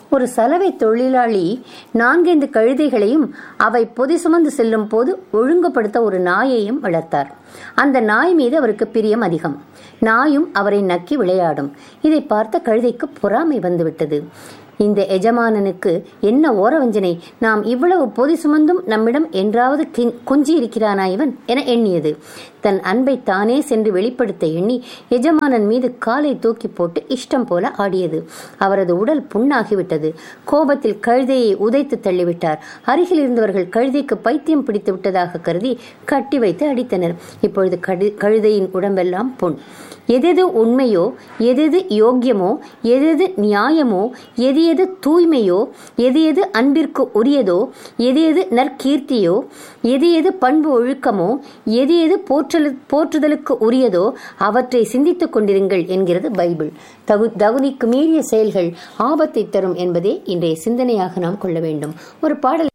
ஒரு சலவை தொழிலாளி நான்கைந்து கழுதைகளையும் அவை பொதி சுமந்து செல்லும் போது ஒழுங்குபடுத்த ஒரு நாயையும் வளர்த்தார் அந்த நாய் மீது அவருக்கு பிரியம் அதிகம் நாயும் அவரை நக்கி விளையாடும் இதை பார்த்த கழுதைக்கு பொறாமை வந்துவிட்டது இந்த எஜமானனுக்கு என்ன ஓரவஞ்சனை நாம் இவ்வளவு பொதி சுமந்தும் நம்மிடம் என்றாவது கொஞ்சி இருக்கிறானா இவன் என எண்ணியது தன் அன்பை தானே சென்று வெளிப்படுத்த எண்ணி எஜமானன் மீது காலை தூக்கி போட்டு இஷ்டம் போல ஆடியது அவரது உடல் புண்ணாகிவிட்டது கோபத்தில் கழுதையை உதைத்து தள்ளிவிட்டார் அருகில் இருந்தவர்கள் கழுதைக்கு பைத்தியம் பிடித்து விட்டதாக கருதி கட்டி வைத்து அடித்தனர் இப்பொழுது கழுதையின் உடம்பெல்லாம் புண் எதெது உண்மையோ எதெது யோக்கியமோ எதெது நியாயமோ எது எது தூய்மையோ எது எது அன்பிற்கு உரியதோ எது எது நற்கீர்த்தியோ எது எது பண்பு ஒழுக்கமோ எது எது போற்றலு போற்றுதலுக்கு உரியதோ அவற்றை சிந்தித்துக் கொண்டிருங்கள் என்கிறது பைபிள் தகு தகுதிக்கு மீறிய செயல்கள் ஆபத்தை தரும் என்பதே இன்றைய சிந்தனையாக நாம் கொள்ள வேண்டும் ஒரு பாடல்